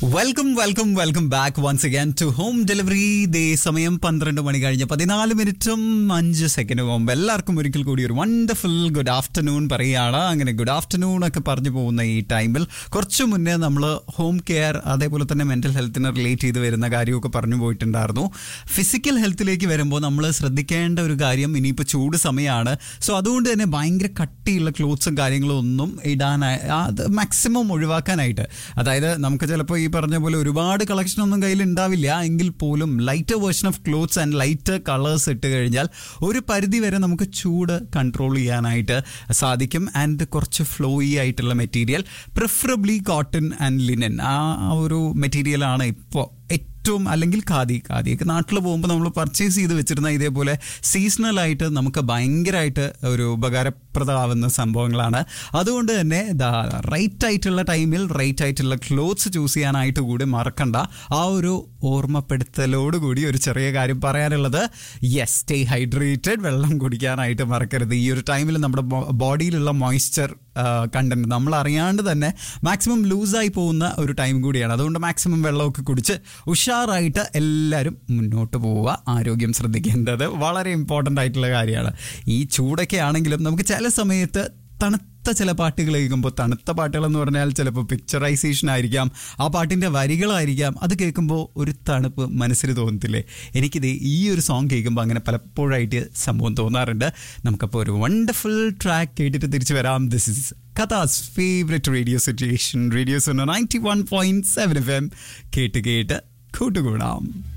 welcome welcome welcome back once again to home delivery ദേ സമയം പന്ത്രണ്ട് മണി കഴിഞ്ഞ് പതിനാല് മിനിറ്റും അഞ്ച് സെക്കൻഡ് മുമ്പ് എല്ലാവർക്കും ഒരിക്കൽ കൂടി ഒരു വണ്ടർഫുൾ ഗുഡ് ആഫ്റ്റർനൂൺ പറയുകയാണ് അങ്ങനെ ഗുഡ് ആഫ്റ്റർനൂൺ ഒക്കെ പറഞ്ഞു പോകുന്ന ഈ ടൈമിൽ കുറച്ച് മുന്നേ നമ്മൾ ഹോം കെയർ അതേപോലെ തന്നെ മെന്റൽ ഹെൽത്തിനെ റിലേറ്റ് ചെയ്ത് വരുന്ന കാര്യമൊക്കെ പറഞ്ഞു പോയിട്ടുണ്ടായിരുന്നു ഫിസിക്കൽ ഹെൽത്തിലേക്ക് വരുമ്പോൾ നമ്മൾ ശ്രദ്ധിക്കേണ്ട ഒരു കാര്യം ഇനിയിപ്പോൾ ചൂട് സമയമാണ് സോ അതുകൊണ്ട് തന്നെ ഭയങ്കര കട്ടിയുള്ള ക്ലോത്ത്സും കാര്യങ്ങളും ഒന്നും ഇടാനായി അത് മാക്സിമം ഒഴിവാക്കാനായിട്ട് അതായത് നമുക്ക് ചിലപ്പോൾ ഈ പറഞ്ഞ പോലെ ഒരുപാട് കളക്ഷൻ ഒന്നും കയ്യിൽ ഉണ്ടാവില്ല എങ്കിൽ പോലും lighter version of clothes and lighter colours ഇട്ട് കഴിഞ്ഞാൽ ഒരു പരിധി വരെ നമുക്ക് ചൂട് കൺട്രോൾ ചെയ്യാനായിട്ട് സാധിക്കും ആൻഡ് കുറച്ച് ഫ്ലോയി ആയിട്ടുള്ള material preferably cotton and linen ആ ഒരു മെറ്റീരിയലാണ് ഇപ്പോൾ ഏറ്റവും അല്ലെങ്കിൽ ഖാദി ഖാദിയൊക്കെ നാട്ടിൽ പോകുമ്പോൾ നമ്മൾ പർച്ചേസ് ചെയ്ത് വെച്ചിരുന്ന ഇതേപോലെ സീസണലായിട്ട് നമുക്ക് ഭയങ്കരമായിട്ട് ഒരു ഉപകാരപ്രദമാവുന്ന സംഭവങ്ങളാണ് അതുകൊണ്ട് തന്നെ റൈറ്റ് ആയിട്ടുള്ള ടൈമിൽ റൈറ്റ് ആയിട്ടുള്ള ക്ലോത്ത്സ് ചൂസ് ചെയ്യാനായിട്ട് കൂടി മറക്കണ്ട ആ ഒരു ഓർമ്മപ്പെടുത്തലോട് കൂടി ഒരു ചെറിയ കാര്യം പറയാനുള്ളത് യെസ് സ്റ്റേ ഹൈഡ്രേറ്റഡ് വെള്ളം കുടിക്കാനായിട്ട് മറക്കരുത് ഈ ഒരു ടൈമിൽ നമ്മുടെ ബോഡിയിലുള്ള മോയ്സ്ചർ കണ്ടന്റ് നമ്മൾ അറിയാണ്ട് തന്നെ മാക്സിമം ലൂസായി പോകുന്ന ഒരു ടൈം കൂടിയാണ് അതുകൊണ്ട് മാക്സിമം വെള്ളമൊക്കെ കുടിച്ച് ഉഷാറായിട്ട് എല്ലാവരും മുന്നോട്ട് പോവുക ആരോഗ്യം ശ്രദ്ധിക്കേണ്ടത് വളരെ ഇമ്പോർട്ടൻ്റ് ആയിട്ടുള്ള കാര്യമാണ് ഈ ചൂടൊക്കെ ആണെങ്കിലും നമുക്ക് ചില സമയത്ത് തണുത്ത ചില പാട്ടുകൾ കേൾക്കുമ്പോൾ തണുത്ത പാട്ടുകൾ എന്ന് പറഞ്ഞാൽ ചിലപ്പോൾ പിക്ചറൈസേഷൻ ആയിരിക്കാം ആ പാട്ടിൻ്റെ വരികളായിരിക്കാം അത് കേൾക്കുമ്പോൾ ഒരു തണുപ്പ് മനസ്സിൽ തോന്നത്തില്ലേ എനിക്കിത് ഈ ഒരു സോങ് കേൾക്കുമ്പോൾ അങ്ങനെ പലപ്പോഴായിട്ട് സംഭവം തോന്നാറുണ്ട് നമുക്കപ്പോൾ ഒരു വണ്ടർഫുൾ ട്രാക്ക് കേട്ടിട്ട് തിരിച്ചു വരാം this is Katha's favourite radio situation radio ninety one point seven F M കേട്ട് കേട്ട് കൂട്ടുകൂടാം